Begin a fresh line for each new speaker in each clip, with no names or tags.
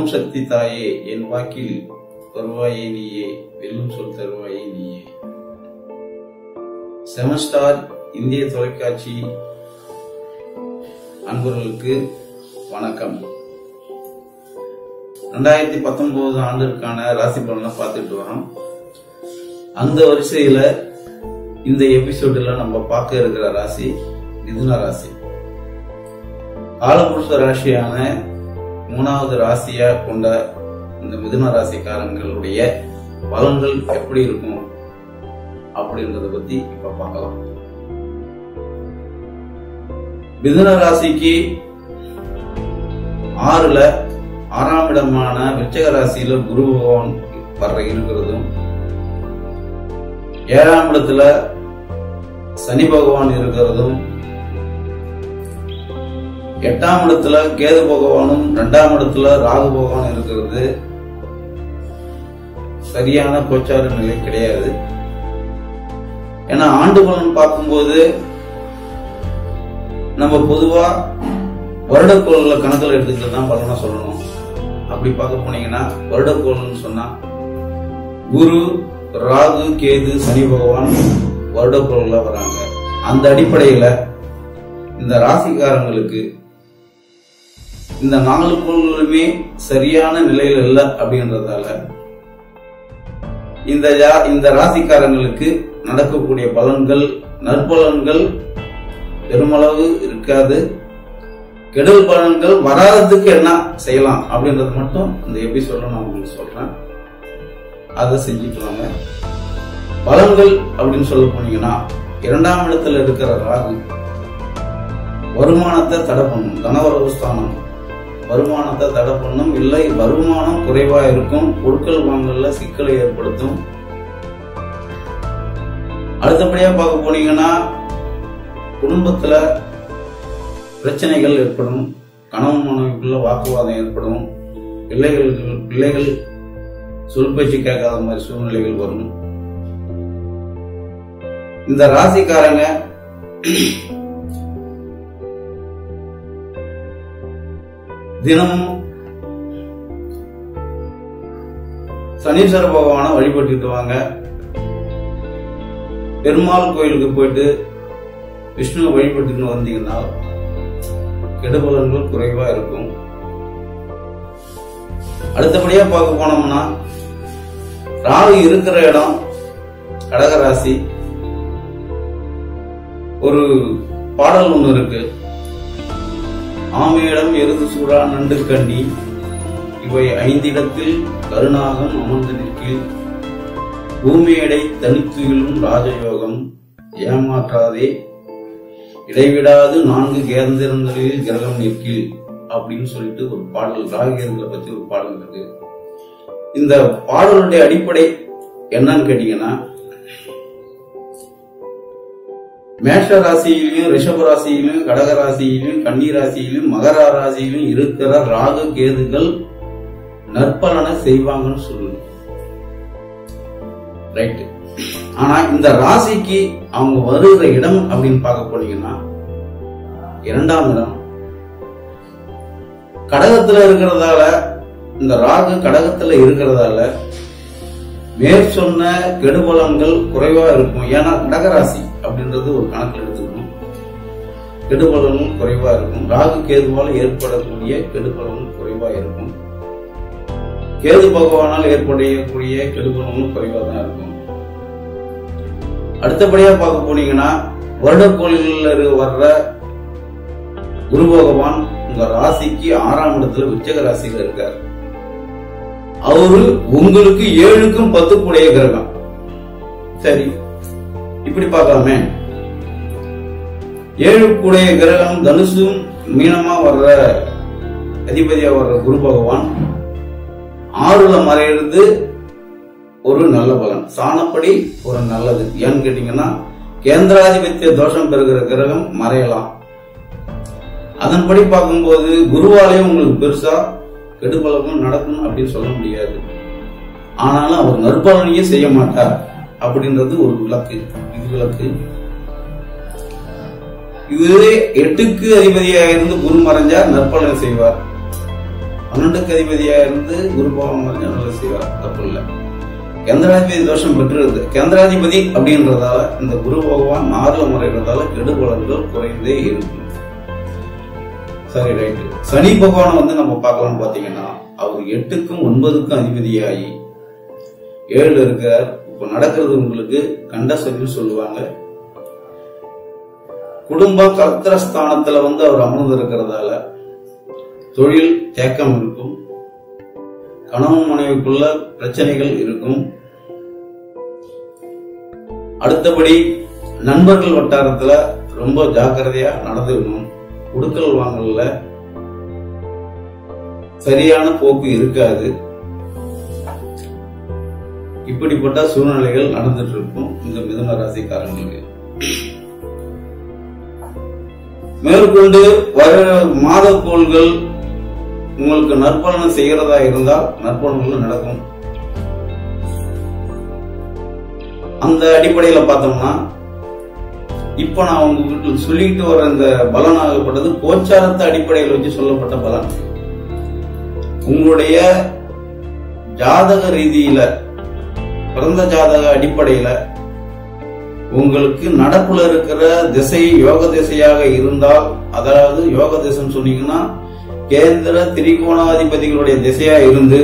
ஓம் சக்தி தாயே என் வாக்கில் வருவாயே நீயே வெல்லும் சொல் தருவாயே நீயே செவன் ஸ்டார் இந்திய தொலைக்காட்சி அன்பர்களுக்கு வணக்கம் ரெண்டாயிரத்தி பத்தொன்பது ஆண்டிற்கான ராசி பலனை பார்த்துட்டு வரோம் அந்த வரிசையில இந்த எபிசோடுல நம்ம பார்க்க இருக்கிற ராசி மிதுன ராசி காலபுருஷ ராசியான மூணாவது ராசியா கொண்ட இந்த மிதுன ராசிக்காரங்களுடைய பலன்கள் எப்படி இருக்கும் அப்படின்றத பத்தி இப்ப பார்க்கலாம் மிதுன ராசிக்கு ஆறுல ஆறாம் இடமான விருச்சக ராசியில குரு பகவான் வர்ற இருக்கிறதும் ஏழாம் இடத்துல சனி பகவான் இருக்கிறதும் எட்டாம் இடத்துல கேது பகவானும் ரெண்டாம் இடத்துல ராகு பகவான் இருக்கிறது சரியான கோச்சார நிலை கிடையாது ஏன்னா ஆண்டு பலன் பார்க்கும்போது நம்ம பொதுவா வருடக்கோள்களை கணக்கில் எடுத்துக்கிட்டு தான் பலனா சொல்லணும் அப்படி பார்க்க போனீங்கன்னா வருடக்கோள்னு சொன்னா குரு ராகு கேது சனி பகவான் வருடக்கோள்ல வராங்க அந்த அடிப்படையில இந்த ராசிக்காரங்களுக்கு இந்த நாலு கோள்களுமே சரியான நிலையில இல்லை அப்படின்றதால இந்த ஜா- இந்த ராசிக்காரங்களுக்கு நடக்கக்கூடிய பலன்கள் நற்பலன்கள் பெருமளவு இருக்காது கெடுதல் பலன்கள் வராததுக்கு என்ன செய்யலாம் அப்படின்றது மட்டும் இந்த எபிசோட நான் உங்களுக்கு சொல்றேன் அதை செஞ்சுட்டு வாங்க பலன்கள் அப்படின்னு சொல்ல போனீங்கன்னா இரண்டாம் இடத்துல இருக்கிற ராகு வருமானத்தை தடை பண்ணும் தனவரவு ஸ்தானம் வருமானத்தை தடை பண்ணும் இல்லை வருமானம் குறைவா இருக்கும் பொருட்கள் வாங்கல சிக்கலை ஏற்படுத்தும் அடுத்தபடியா பார்க்க போனீங்கன்னா குடும்பத்துல பிரச்சனைகள் ஏற்படும் கணவன் மனைவிக்குள்ள வாக்குவாதம் ஏற்படும் பிள்ளைகளுக்கு பிள்ளைகள் சொல் பேச்சு கேட்காத மாதிரி சூழ்நிலைகள் வரும் இந்த ராசிக்காரங்க தினமும் சனீஸ்வர பகவானை வழிபட்டுட்டு வாங்க பெருமாள் கோயிலுக்கு போயிட்டு விஷ்ணுவை வழிபட்டுன்னு வந்தீங்கன்னா கெடுபலன்கள் குறைவா இருக்கும் அடுத்தபடியா பார்க்க போனோம்னா ராகு இருக்கிற இடம் கடகராசி ஒரு பாடல் ஒண்ணு இருக்கு ஆமையிடம் எருது சூடா நண்டு கண்டி இவை ஐந்திடத்தில் கருணாகம் அமர்ந்து நிற்கில் பூமியடை தனித்துயிலும் ராஜயோகம் ஏமாற்றாதே இடைவிடாது நான்கு கேந்திரங்களில் கிரகம் நிற்கில் அப்படின்னு சொல்லிட்டு ஒரு பாடல் ராகியர்களை பத்தி ஒரு பாடல் இருக்கு இந்த பாடலுடைய அடிப்படை என்னன்னு கேட்டீங்கன்னா மேஷ ராசியிலும் ரிஷப ராசியிலும் கடக ராசியிலும் கன்னி ராசியிலும் மகர ராசியிலும் இருக்கிற ராகு கேதுகள் நற்பலனை செய்வாங்கன்னு சொல்லணும் ரைட் ஆனா இந்த ராசிக்கு அவங்க வருகிற இடம் அப்படின்னு பார்க்க போனீங்கன்னா இரண்டாம் இடம் கடகத்துல இருக்கிறதால இந்த ராகு கடகத்துல இருக்கிறதால மேற் சொன்ன கெடுபலன்கள் குறைவா இருக்கும் ஏன்னா கடகராசி அப்படின்றது ஒரு கணக்கில் எடுத்துக்கணும் கெடுபலனும் குறைவா இருக்கும் ராகு கேதுவால் ஏற்படக்கூடிய கெடுபலனும் குறைவா இருக்கும் கேது பகவானால் ஏற்படக்கூடிய கெடுபலனும் குறைவா தான் இருக்கும் அடுத்தபடியா பார்க்க போனீங்கன்னா வருடக்கோளில் வர்ற குரு பகவான் உங்க ராசிக்கு ஆறாம் இடத்துல விச்சக ராசியில இருக்கார் அவரு உங்களுக்கு ஏழுக்கும் பத்துக்குடைய கிரகம் சரி இப்படி பார்க்கலாமே ஏழுக்குடைய கிரகம் தனுசும் மீனமா வர்ற அதிபதியா வர்ற குரு பகவான் ஆறுல மறையிறது ஒரு நல்ல பலன் சாணப்படி ஒரு நல்லது ஏன்னு கேட்டீங்கன்னா கேந்திராதிபத்திய தோஷம் பெறுகிற கிரகம் மறையலாம் அதன்படி பார்க்கும்போது குருவாலயம் உங்களுக்கு பெருசா கெடுபலமும் நடக்கும் அப்படின்னு சொல்ல முடியாது ஆனாலும் அவர் நற்பலனையும் செய்ய மாட்டார் அப்படின்றது ஒரு விளக்கு இது விளக்கு இதுவே எட்டுக்கு அதிபதியாக இருந்து குரு மறைஞ்சா நற்பலன் செய்வார் பன்னெண்டுக்கு அதிபதியா இருந்து குரு பகவான் மறைஞ்சா நல்லது செய்வார் தப்பு இல்லை கேந்திராதிபதி தோஷம் பெற்றிருது கேந்திராதிபதி அப்படின்றதால இந்த குரு பகவான் ஆறுல முறைகிறதால கெடுபலன்கள் குறைந்தே இருக்கும் சரி ரைட்டு சனி பகவானை வந்து நம்ம பார்க்கலாம் பாத்தீங்கன்னா அவர் எட்டுக்கும் ஒன்பதுக்கும் அதிபதியாகி ஏழுல இருக்கிறார் இப்ப நடக்கிறது உங்களுக்கு கண்ட சனின்னு சொல்லுவாங்க குடும்ப கலத்திரஸ்தானத்துல வந்து அவர் அமர்ந்து இருக்கிறதால தொழில் தேக்கம் இருக்கும் கணவன் மனைவிக்குள்ள பிரச்சனைகள் இருக்கும் அடுத்தபடி நண்பர்கள் வட்டாரத்துல ரொம்ப ஜாக்கிரதையா நடந்துக்கணும் குடுக்கல் வாங்கல சரியான போக்கு இருக்காது இப்படிப்பட்ட சூழ்நிலைகள் நடந்துட்டு இருக்கும் இந்த மிதுன ராசிக்காரங்களுக்கு மேற்கொண்டு வர மாதக்கோள்கள் உங்களுக்கு நற்பலனை செய்கிறதா இருந்தால் நற்பலன்கள் நடக்கும் அந்த அடிப்படையில பார்த்தோம்னா இப்ப நான் உங்களுக்கு சொல்லிட்டு வர இந்த பலன் ஆகப்பட்டது கோச்சாரத்தை அடிப்படையில் வச்சு சொல்லப்பட்ட பலன் உங்களுடைய ஜாதக ரீதியில பிறந்த ஜாதக அடிப்படையில உங்களுக்கு நடப்புல இருக்கிற திசை யோக திசையாக இருந்தால் அதாவது யோக திசைன்னு சொன்னீங்கன்னா கேந்திர திரிகோணாதிபதிகளுடைய திசையா இருந்து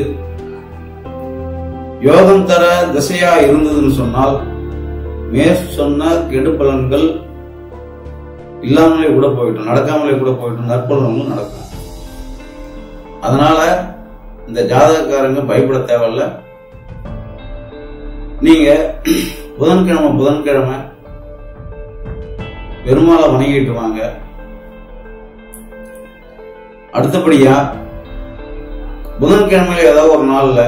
யோகம் தர திசையா இருந்ததுன்னு சொன்னால் மேற் சொன்ன கெடு பலன்கள் இல்லாமலே கூட போயிட்டும் நடக்காமலே கூட போயிட்டும் நற்பலன்களும் நடக்கும் அதனால இந்த ஜாதகக்காரங்க பயப்பட தேவையில்ல நீங்க புதன்கிழமை புதன்கிழமை பெருமாளை வணங்கிட்டு வாங்க அடுத்தபடியா புதன்கிழமையில ஏதாவது ஒரு நாள்ல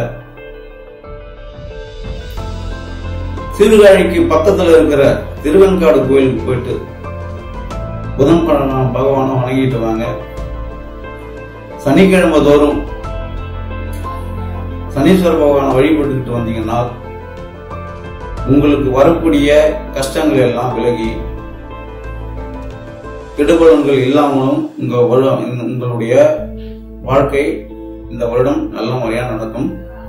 சீர்காழிக்கு பக்கத்துல இருக்கிற திருவெண்காடு கோயிலுக்கு போயிட்டு புதன்கிழமை பகவானை வணங்கிட்டு வாங்க சனிக்கிழமை தோறும் சனீஸ்வர பகவானை வழிபட்டுக்கிட்டு வந்தீங்கன்னா உங்களுக்கு வரக்கூடிய கஷ்டங்கள் எல்லாம் விலகி கெடுபலன்கள் இல்லாமலும் உங்க வரு- உங்களுடைய வாழ்க்கை இந்த வருடம் நல்ல முறையா நடக்கும்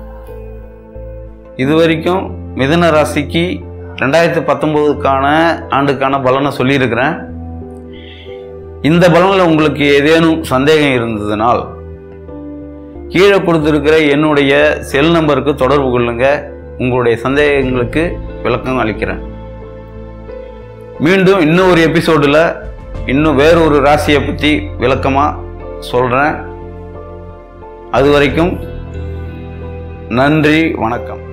இது வரைக்கும் மிதுன ராசிக்கு ரெண்டாயிரத்தி பத்தொம்போதுக்கான ஆண்டுக்கான பலனை சொல்லியிருக்கிறேன் இந்த பலனில் உங்களுக்கு ஏதேனும் சந்தேகம் இருந்ததுனால் கீழே கொடுத்துருக்கிற என்னுடைய செல் நம்பருக்கு தொடர்பு கொள்ளுங்க உங்களுடைய சந்தேகங்களுக்கு விளக்கம் அளிக்கிறேன் மீண்டும் இன்னும் ஒரு எபிசோடில் இன்னும் வேறொரு ராசியை பற்றி விளக்கமாக சொல்கிறேன் அது வரைக்கும் நன்றி வணக்கம்